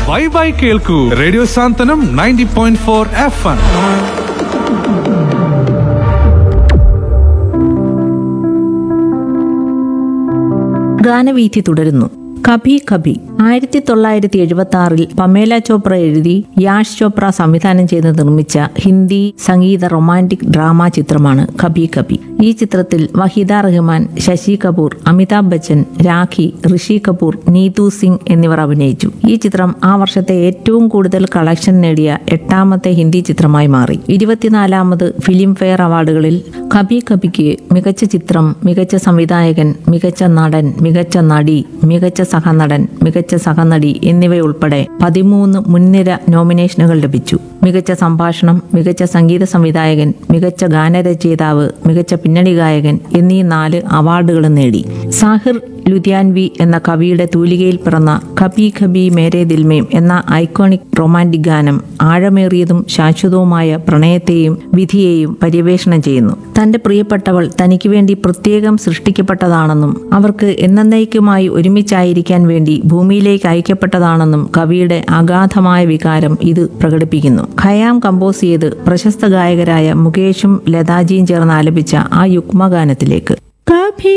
by bye കേൾക്കൂ radio Santhwanam ninety point four F M ഗാനവീഥി തുടരുന്നു കഭി കഭി ആയിരത്തി തൊള്ളായിരത്തി എഴുപത്തി ആറിൽ പമേല ചോപ്ര എഴുതി യാഷ് ചോപ്ര സംവിധാനം ചെയ്ത് നിർമ്മിച്ച ഹിന്ദി സംഗീത റൊമാൻറ്റിക് ഡ്രാമ ചിത്രമാണ് കഭി കഭി ഈ ചിത്രത്തിൽ വഹീദ റഹ്മാൻ ശശി കപൂർ അമിതാഭ് ബച്ചൻ രാഖി ഋഷി കപൂർ നീതു സിംഗ് എന്നിവർ അഭിനയിച്ചു ഈ ചിത്രം ആ വർഷത്തെ ഏറ്റവും കൂടുതൽ കളക്ഷൻ നേടിയ എട്ടാമത്തെ ഹിന്ദി ചിത്രമായി മാറി ഇരുപത്തിനാലാമത് ഫിലിം ഫെയർ അവാർഡുകളിൽ കഭി കഭിക്ക് മികച്ച ചിത്രം മികച്ച സംവിധായകൻ മികച്ച നടൻ മികച്ച നടി മികച്ച സഹനടൻ മികച്ച സഹനടി എന്നിവയുൾപ്പെടെ പതിമൂന്ന് മുൻനിര നോമിനേഷനുകൾ ലഭിച്ചു മികച്ച സംഭാഷണം മികച്ച സംഗീത സംവിധായകൻ മികച്ച ഗാനരചയിതാവ് മികച്ച പിന്നണി ഗായകൻ എന്നീ നാല് അവാർഡുകളും നേടി സാഹിർ ലുധിയാൻവി എന്ന കവിയുടെ തൂലികയിൽ പിറന്ന ഖബി ഖബി മേരെ ദിൽമേം എന്ന ഐക്കോണിക് റൊമാൻറ്റിക് ഗാനം ആഴമേറിയതും ശാശ്വതവുമായ പ്രണയത്തെയും വിധിയെയും പര്യവേഷണം ചെയ്യുന്നു തന്റെ പ്രിയപ്പെട്ടവൾ തനിക്ക് വേണ്ടി പ്രത്യേകം സൃഷ്ടിക്കപ്പെട്ടതാണെന്നും അവർക്ക് എന്നേക്കുമായി ഒരുമിച്ചായിരിക്കാൻ വേണ്ടി ഭൂമിയിലേക്ക് അയക്കപ്പെട്ടതാണെന്നും കവിയുടെ അഗാധമായ വികാരം ഇത് പ്രകടിപ്പിക്കുന്നു ഖയാം കമ്പോസ് ചെയ്ത് പ്രശസ്ത ഗായകരായ മുകേഷും ലതാജിയും ചേർന്ന് ആലപിച്ച ആ യുഗ്മഗാനത്തിലേക്ക്